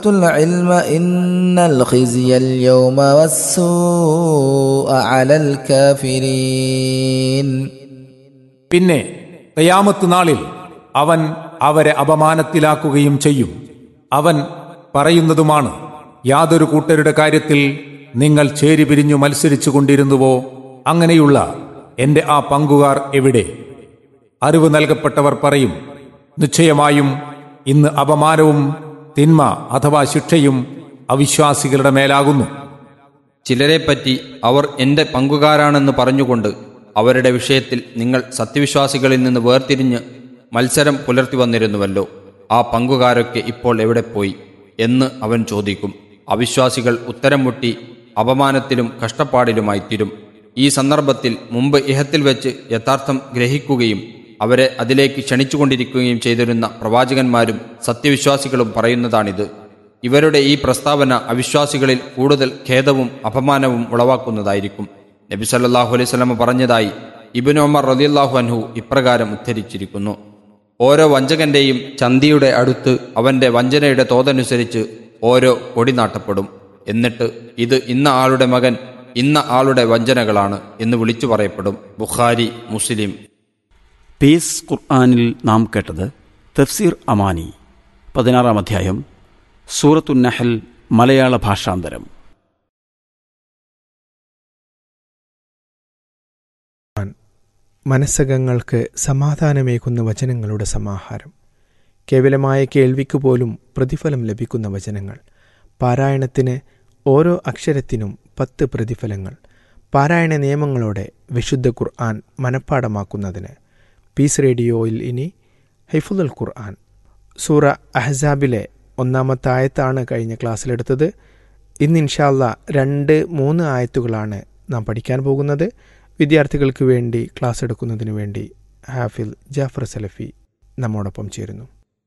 العلم إن الخزي اليوم والسوء على الكافرين പിന്നെ കയാമത്ത് നാളിൽ അവൻ അവരെ അപമാനത്തിലാക്കുകയും ചെയ്യും അവൻ പറയുന്നതുമാണ് യാതൊരു കൂട്ടരുടെ കാര്യത്തിൽ നിങ്ങൾ ചേരി പിരിഞ്ഞു മത്സരിച്ചു കൊണ്ടിരുന്നുവോ അങ്ങനെയുള്ള എന്റെ ആ പങ്കുകാർ എവിടെ അറിവ് നൽകപ്പെട്ടവർ പറയും നിശ്ചയമായും ഇന്ന് അപമാനവും തിന്മ അഥവാ ശിക്ഷയും അവിശ്വാസികളുടെ മേലാകുന്നു ചിലരെപ്പറ്റി അവർ എന്റെ പങ്കുകാരാണെന്ന് പറഞ്ഞുകൊണ്ട് അവരുടെ വിഷയത്തിൽ നിങ്ങൾ സത്യവിശ്വാസികളിൽ നിന്ന് വേർതിരിഞ്ഞ് മത്സരം പുലർത്തി വന്നിരുന്നുവല്ലോ ആ പങ്കുകാരൊക്കെ ഇപ്പോൾ എവിടെ പോയി എന്ന് അവൻ ചോദിക്കും അവിശ്വാസികൾ ഉത്തരം മുട്ടി അപമാനത്തിലും കഷ്ടപ്പാടിലുമായി തീരും ഈ സന്ദർഭത്തിൽ മുമ്പ് ഇഹത്തിൽ വെച്ച് യഥാർത്ഥം ഗ്രഹിക്കുകയും അവരെ അതിലേക്ക് ക്ഷണിച്ചുകൊണ്ടിരിക്കുകയും ചെയ്തിരുന്ന പ്രവാചകന്മാരും സത്യവിശ്വാസികളും പറയുന്നതാണിത് ഇവരുടെ ഈ പ്രസ്താവന അവിശ്വാസികളിൽ കൂടുതൽ ഖേദവും അപമാനവും ഉളവാക്കുന്നതായിരിക്കും നബി സല്ലല്ലാഹു അലൈഹി സ്വലമ പറഞ്ഞതായി ഇബിൻ ഒമർ റളിയല്ലാഹു അൻഹു ഇപ്രകാരം ഉദ്ധരിച്ചിരിക്കുന്നു ഓരോ വഞ്ചകന്റെയും ചന്തിയുടെ അടുത്ത് അവന്റെ വഞ്ചനയുടെ തോതനുസരിച്ച് ഓരോ കൊടി നാട്ടപ്പെടും എന്നിട്ട് ഇത് ഇന്ന ആളുടെ മകൻ ഇന്ന ആളുടെ വഞ്ചനകളാണ് എന്ന് വിളിച്ചു പറയപ്പെടും ബുഖാരി മുസ്ലിം പീസ് ഖുർആാനിൽ നാം കേട്ടത് തഫ്സീർ അമാനി പതിനാറാം അധ്യായം സൂറത്തുന്നഹൽ മലയാള ഭാഷാന്തരം മനസ്സകങ്ങൾക്ക് സമാധാനമേകുന്ന വചനങ്ങളുടെ സമാഹാരം കേവലമായ കേൾവിക്ക് പോലും പ്രതിഫലം ലഭിക്കുന്ന വചനങ്ങൾ പാരായണത്തിന് ഓരോ അക്ഷരത്തിനും പത്ത് പ്രതിഫലങ്ങൾ പാരായണ നിയമങ്ങളോടെ വിശുദ്ധ ഖുർആൻ മനഃപ്പാടമാക്കുന്നതിന് പീസ് റേഡിയോയിൽ ഇനി ഹൈഫുൽ ഖുർആൻ സൂറ അഹ്സാബിലെ ഒന്നാമത്തെ ആയത്താണ് കഴിഞ്ഞ ക്ലാസ്സിലെടുത്തത് ഇന്ന് ഇൻഷാല്ല രണ്ട് മൂന്ന് ആയത്തുകളാണ് നാം പഠിക്കാൻ പോകുന്നത് വിദ്യാർത്ഥികൾക്ക് വേണ്ടി ക്ലാസ് എടുക്കുന്നതിന് വേണ്ടി ഹാഫിൽ ജാഫർ സലഫി നമ്മോടൊപ്പം ചേരുന്നു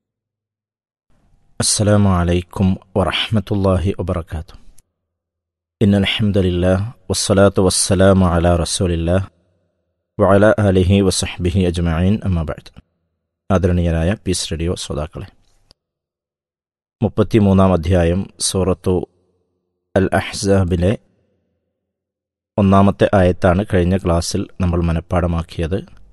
السلام عليكم ورحمة الله وبركاته إن الحمد لله والصلاة والسلام على رسول الله وعلى آله وصحبه أجمعين أما بعد ആദരണീയരായ പീസ് റേഡിയോ ശ്രോതാക്കളെ മുപ്പത്തിമൂന്നാം അധ്യായം സൂറത്തു അൽ അഹ്സാബിലെ ഒന്നാമത്തെ ആയത്താണ് കഴിഞ്ഞ ക്ലാസ്സിൽ നമ്മൾ മനഃപ്പാടമാക്കിയത്